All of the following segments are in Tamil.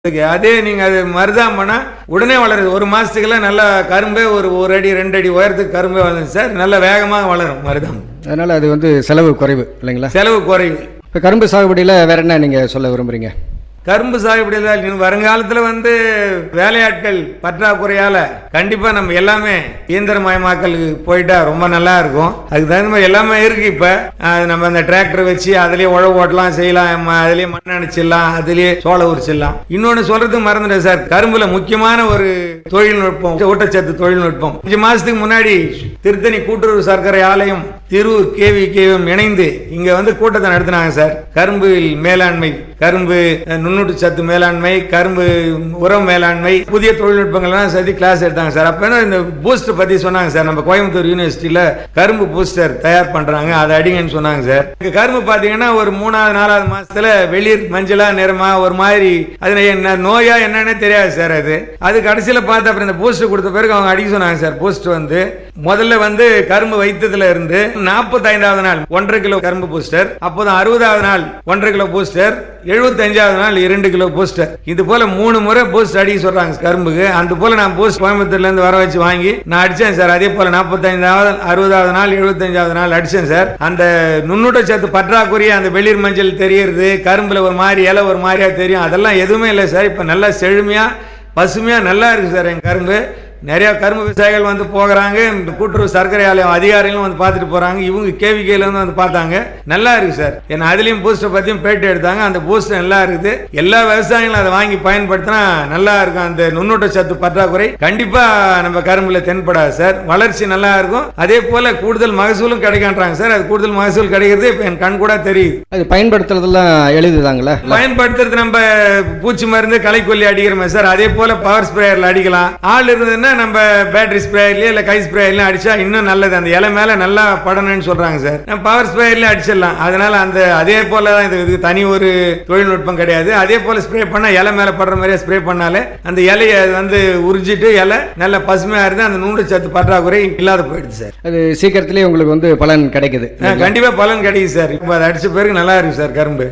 இருக்கு. அதே நீங்க அது மருதாம் பண்ணா உடனே வளருது ஒரு மாசத்துக்குலாம் நல்லா கரும்பே ஒரு ஒரு அடி ரெண்டு அடி உயரத்துக்கு கரும்பே வளரும் சார் நல்ல வேகமாக வளரும் மருதாம் அதனால் அது வந்து செலவு குறைவு இல்லைங்களா செலவு குறைவு இப்போ கரும்பு சாகுபடியில் வேற என்ன நீங்கள் சொல்ல விரும்புகிறீங்க கரும்பு சாகுபடியில் வருங்காலத்தில் வந்து வேலையாட்கள் பற்றாக்குறையால கண்டிப்பா நம்ம எல்லாமே இயந்திரமயமாக்கலுக்கு போயிட்டா ரொம்ப நல்லா இருக்கும் அதுக்கு தகுந்த மாதிரி எல்லாமே இருக்கு இப்ப அது நம்ம அந்த டிராக்டர் வச்சு அதுலயே உழவு ஓட்டலாம் செய்யலாம் ம- அதுலயே மண் அணைச்சிடலாம் அதுலயே சோள உரிச்சிடலாம் இன்னொன்னு சொல்றதுக்கு மறந்துட்டேன் சார் கரும்புல முக்கியமான ஒரு தொழில்நுட்பம் ஊட்டச்சத்து தொழில்நுட்பம் அஞ்சு மாசத்துக்கு முன்னாடி திருத்தணி கூட்டுறவு சர்க்கரை ஆலயம் திருவூர் கேவி கேவியும் இணைந்து இங்க வந்து கூட்டத்தை நடத்தினாங்க சார் கரும்பு மேலாண்மை கரும்பு அஹ், நுண்ணூட்ட சத்து மேலாண்மை கரும்பு உரம் மேலாண்மை புதிய தொழில்நுட்பங்கள்லாம் சேர்த்து கிளாஸ் எடுத்தாங்க சார் அப்ப என்ன இந்த பூஸ்டர் பத்தி சொன்னாங்க சார் நம்ம கோயம்புத்தூர் யூனிவர்சிட்டியில கரும்பு பூஸ்டர் தயார் பண்றாங்க அதை அடிங்கன்னு சொன்னாங்க சார் இங்க கரும்பு பாத்தீங்கன்னா ஒரு மூணாவது நாலாவது மாசத்துல வெளிர் மஞ்சளா நிறமா ஒரு மாதிரி அது என்ன நோயா என்னன்னே தெரியாது சார் அது அது கடைசியில பார்த்து அப்புறம் இந்த பூஸ்டர் கொடுத்த பிறகு அவங்க அடிக்க சொன்னாங்க சார் பூஸ்டர் வந்து முதல்ல வந்து கரும்பு வைத்ததுல இருந்து நாற்பத்தைந்தாவது நாள் ஒன்றரை கிலோ கரும்பு பூஸ்டர் அப்போதான் அறுபதாவது நாள் ஒன்றரை கிலோ பூஸ்டர் எழுபத்தஞ்சாவது நாள் இரண்டு கிலோ பூஸ்டர் இது போல மூணு முறை பூஸ்ட் அடிக்க சொல்றாங்க கரும்புக்கு அந்த போல நான் பூஸ்ட் கோயம்புத்தூர்ல இருந்து வர வச்சு வாங்கி நான் அடிச்சேன் சார் அதே போல நாற்பத்தைந்தாவது அறுபதாவது நாள் எழுபத்தஞ்சாவது நாள் அடிச்சேன் சார் அந்த நுண்ணூட்ட சத்து பற்றாக்குறைய அந்த வெளிர் மஞ்சள் தெரியறது கரும்புல ஒரு மாதிரி இலை ஒரு மாதிரியா தெரியும் அதெல்லாம் எதுவுமே இல்லை சார் இப்ப நல்லா செழுமையா பசுமையா நல்லா இருக்கு சார் என் கரும்பு நிறைய கரும்பு விவசாயிகள் வந்து போகிறாங்க இந்த கூட்டுறவு சர்க்கரை ஆலயம் அதிகாரிகளும் வந்து பார்த்துட்டு போறாங்க இவங்க கேவிக்கையில வந்து வந்து பார்த்தாங்க நல்லா இருக்கு சார் ஏன்னா அதுலயும் பூஸ்டர் பத்தியும் பேட்டி எடுத்தாங்க அந்த பூஸ்டர் நல்லா இருக்குது எல்லா விவசாயிகளும் அதை வாங்கி பயன்படுத்தினா நல்லா இருக்கும் அந்த நுண்ணூட்ட சத்து பற்றாக்குறை கண்டிப்பா நம்ம கரும்புல தென்படாது சார் வளர்ச்சி நல்லா இருக்கும் அதே போல கூடுதல் மகசூலும் கிடைக்கின்றாங்க சார் அது கூடுதல் மகசூல் கிடைக்கிறது இப்ப என் கண் கூட தெரியுது அது பயன்படுத்துறதெல்லாம் எளிதுதாங்களா பயன்படுத்துறது நம்ம பூச்சி மருந்து களைக்கொல்லி அடிக்கிறோமே சார் அதே போல பவர் ஸ்ப்ரேயர்ல அடிக்கலாம் ஆள் இருந்ததுன்னா நம்ம பேட்டரி ஸ்ப்ரேயர்லயே இல்ல கை ஸ்ப்ரேயர்லயும் அடிச்சா இன்னும் நல்லது அந்த இலை மேல நல்லா படணும்னு சொல்றாங்க சார் நம்ம பவர் ஸ்ப்ரேயர்லயே அடிச்சிடலாம் அதனால அந்த அதே போல தான் இது இதுக்கு தனி ஒரு தொழில்நுட்பம் கிடையாது அதே போல ஸ்ப்ரே பண்ணா இலை மேல படுற மாதிரியே ஸ்ப்ரே பண்ணாலே அந்த இலையை வந்து உறிஞ்சிட்டு இலை நல்ல பசுமையா இருந்து அந்த நூறு சத்து பற்றாக்குறை இல்லாத போயிடுது சார் அது சீக்கிரத்திலேயே உங்களுக்கு வந்து பலன் கிடைக்குது ஆ, கண்டிப்பா பலன் கிடைக்குது சார் இப்போ அதை அடிச்ச பிறகு நல்லா இருக்கு சார் கரும்பு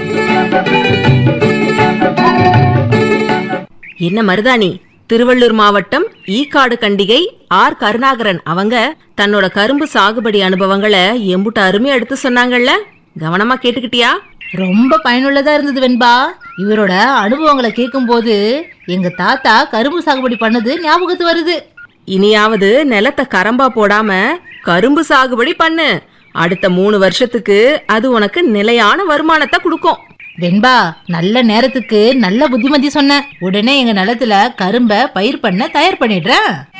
என்ன மருதாணி திருவள்ளூர் மாவட்டம் ஈக்காடு கண்டிகை ஆர் கருணாகரன் அவங்க தன்னோட கரும்பு சாகுபடி அனுபவங்களை எம்புட்டு அருமையா எடுத்து சொன்னாங்கல்ல கவனமா கேட்டுக்கிட்டியா ரொம்ப பயனுள்ளதா இருந்தது வெண்பா இவரோட அனுபவங்களை கேட்கும்போது எங்க தாத்தா கரும்பு சாகுபடி பண்ணது ஞாபகத்து வருது இனியாவது நிலத்தை கரம்பா போடாம கரும்பு சாகுபடி பண்ணு அடுத்த மூணு வருஷத்துக்கு அது உனக்கு நிலையான வருமானத்தை கொடுக்கும் வெண்பா நல்ல நேரத்துக்கு நல்ல புத்திமதி சொன்ன உடனே எங்க நிலத்துல கரும்ப பயிர் பண்ண தயார் பண்ணிடுறேன்